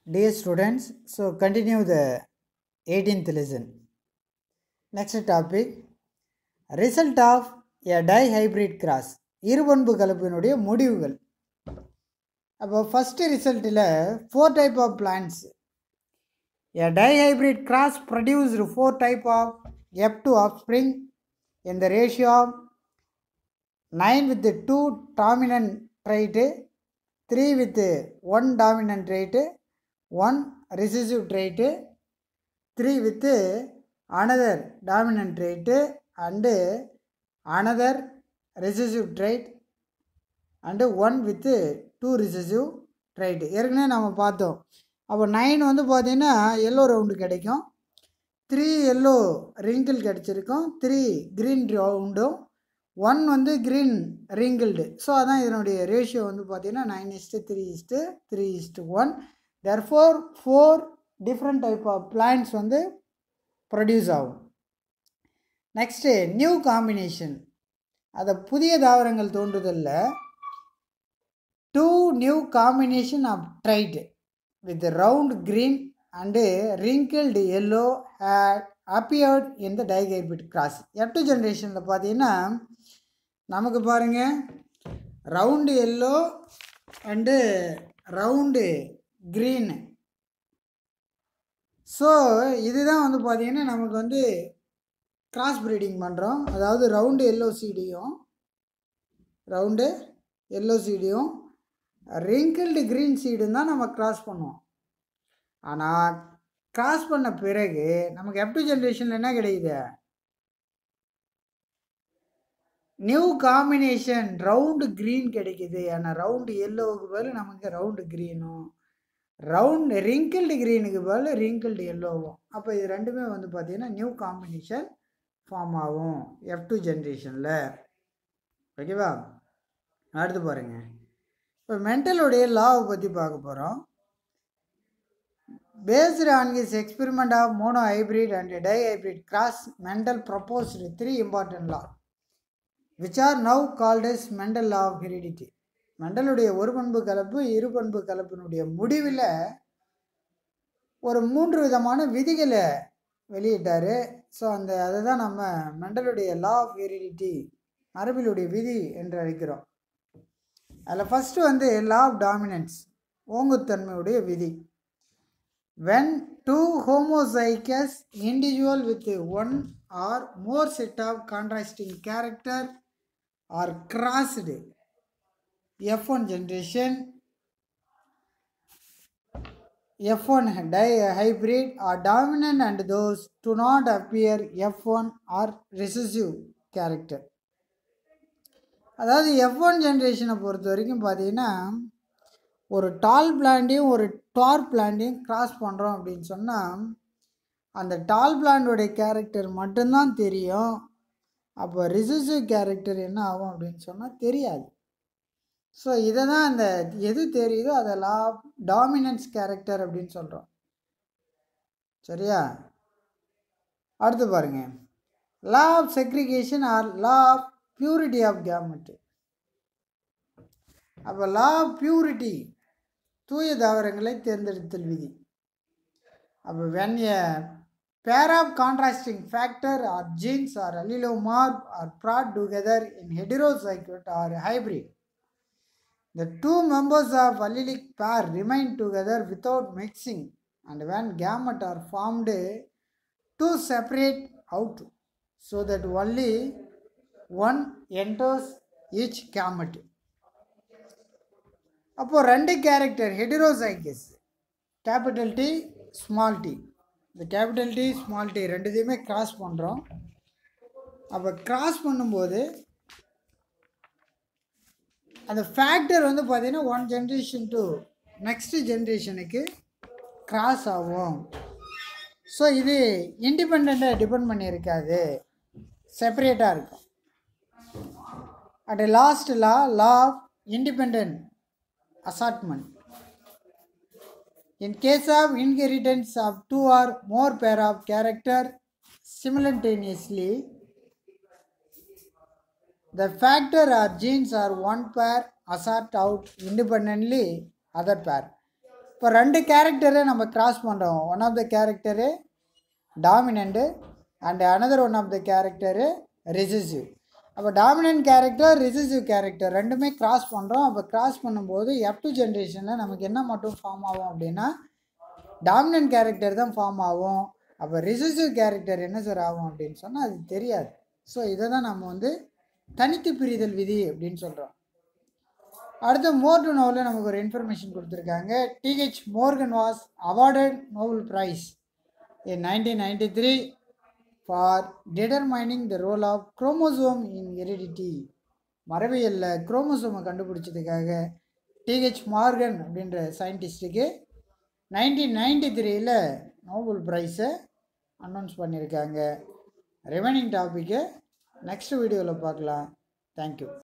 Dear students, so continue the 18th lesson. Next topic result of a dihybrid cross இருபண்பு கலப்பினுடைய முடிவுகள் அப்போ first ரிசல்ட்டில் four type of plants A dihybrid cross produced four type of F2 offspring in the ratio of 9 with the 2 dominant trait, 3 with 1 dominant trait, 1 recessive trait, 3 with another dominant trait and another recessive trait and 1 with 2 recessive trait ஏற்கனவே நம்ம பார்த்தோம் அப்போ nine வந்து பார்த்தீங்கன்னா yellow round கிடைக்கும் three yellow wrinkle கிடச்சிருக்கும் three green ரவுண்டும் one வந்து க்ரீன் ரிங்கிள்டு ஸோ அதான் இதனுடைய ரேஷியோ வந்து பார்த்தீங்கன்னா nine is to three is to three is to one there four four different type of plants வந்து ப்ரொடியூஸ் ஆகும் நெக்ஸ்ட்டு நியூ காம்பினேஷன் அதை புதிய தாவரங்கள் தோன்றுதலில் two new combination of trait with round green and wrinkled yellow had appeared in the digarbid cross F2 ஜென்ரேஷனில் பார்த்தீங்கன்னா நமக்கு பாருங்கள் round yellow and round green so இதுதான் வந்து பார்த்தீங்கன்னா நமக்கு வந்து கிராஸ் ப்ரீடிங் பண்ணுறோம் அதாவது ரவுண்டு எல்லோ சீடியும் ரவுண்டு எல்லோ சீடியும் ரிங்கிள்டு க்ரீன் சீடும் தான் நம்ம கிராஸ் பண்ணுவோம் ஆனால் கிராஸ் பண்ண பிறகு நமக்கு எஃப் டூ ஜென்ரேஷனில் என்ன கிடைக்குது நியூ காம்பினேஷன் ரவுண்டு க்ரீன் கிடைக்குது ஆனால் ரவுண்டு எல்லோவுக்கு பதில் நமக்கு ரவுண்டு க்ரீனும் ரவுண்டு ரிங்கிள்டு க்ரீனுக்கு பதில் ரிங்கிள்டு எல்லோவும் அப்போ இது ரெண்டுமே வந்து பார்த்திங்கன்னா நியூ காம்பினேஷன் ஃபார்ம் ஆகும் எஃப் டூ ஜென்ரேஷனில் ஓகேவா அடுத்து பாருங்கள் இப்போ மென்டலுடைய லாவை பற்றி பார்க்க போகிறோம் based on his experiment of monohybrid and dihybrid cross Mendel proposed three important law which are now called as Mendel law of heredity மெண்டலுடைய ஒரு பண்பு கலப்பு இரு பண்பு கலப்பினுடைய முடிவில் ஒரு மூன்று விதமான விதிகளை வெளியிட்டார் ஸோ அந்த அதை தான் நம்ம மெண்டலுடைய லா ஆஃப் ஹெரிடிட்டி மரபிலுடைய விதி என்று அழைக்கிறோம் அதில் ஃபஸ்ட்டு வந்து லா ஆஃப் டாமினன்ஸ் ஓங்குத்தன்மையுடைய விதி when two homozygous individual with one or more set of contrasting character are crossed F one generation F one dihybrid are dominant and those do not appear F one are recessive character அதாவது F one ஜென்ரேஷனை பொறுத்த வரைக்கும் பார்த்தீங்கன்னா ஒரு டால் பிளான்டையும் ஒரு டார் பிளான்டையும் cross பண்ணுறோம் அப்படின்னு சொன்னால் அந்த டால் பிளான்டோடைய கேரக்டர் மட்டும்தான் தெரியும் அப்போ ரிசசிவ் கேரக்டர் என்ன ஆகும் அப்படின்னு சொன்னால் தெரியாது ஸோ இதை தான் அந்த எது தெரியுதோ அதை லா டாமினன்ஸ் கேரக்டர் அப்படின்னு சொல்கிறோம் சரியா அடுத்து பாருங்கள் law of segregation or law of purity of gamete அப்போ லா ஆஃப் பியூரிட்டி தூய தாவரங்களை தேர்ந்தெடுத்தல் விதி அப்போ when a pair of contrasting factor or genes or allelomorph are brought together in heterozygote or hybrid the two members of allelic pair remain together without mixing and when gamete are formed to separate out so that only one enters each gamete அப்போது ரெண்டு character heterozygous capital D small d இந்த capital D small d ரெண்டுத்தையுமே cross பண்ணுறோம் அப்போ cross பண்ணும்போது அந்த factor வந்து பார்த்திங்கன்னா ஒன் ஜென்ரேஷன் டு நெக்ஸ்ட்டு ஜென்ரேஷனுக்கு கிராஸ் ஆகும் ஸோ இது இண்டிபெண்ட்டாக டிபெண்ட் பண்ணியிருக்காது செப்பரேட்டாக இருக்கும் at last law law of independent assortment. In case of inheritance of two or more pair of character simultaneously, the factor or genes are one pair assert out independently other pair. இப்போ ரெண்டு கேரக்டரை நம்ம cross பண்ணுறோம் one of the character dominant and another one of the character recessive அப்போ dominant character recessive character ரெண்டுமே cross பண்ணுறோம் அப்போ cross பண்ணும்போது எஃப் டூ ஜென்ரேஷனில் நமக்கு என்ன மட்டும் ஃபார்ம் ஆகும் அப்படின்னா டாமினன்ட் கேரக்டர் தான் ஃபார்ம் ஆகும் அப்போ ரிசசிவ் கேரக்டர் என்ன சார் ஆகும் அப்படின்னு சொன்னால் அது தெரியாது ஸோ இதை தான் நம்ம வந்து தனித்து பிரிதல் விதி அப்படின்னு சொல்கிறோம் அடுத்து மோர் டு நோவில் நமக்கு ஒரு இன்ஃபர்மேஷன் கொடுத்துருக்காங்க TH Morgan was awarded Nobel prize in nineteen ninety three for determining the role of chromosome in heredity மரபியலில் குரோமோசோமை கண்டுபிடிச்சதுக்காக டிஹெச் மார்கன் அப்படின்ற சயின்டிஸ்ட்டுக்கு நைன்டீன் நைன்டி த்ரீயில் நோபல் ப்ரைஸை அனௌன்ஸ் பண்ணியிருக்காங்க ரிமைனிங் டாப்பிக்கை நெக்ஸ்ட் வீடியோவில் பார்க்கலாம் தேங்க்யூ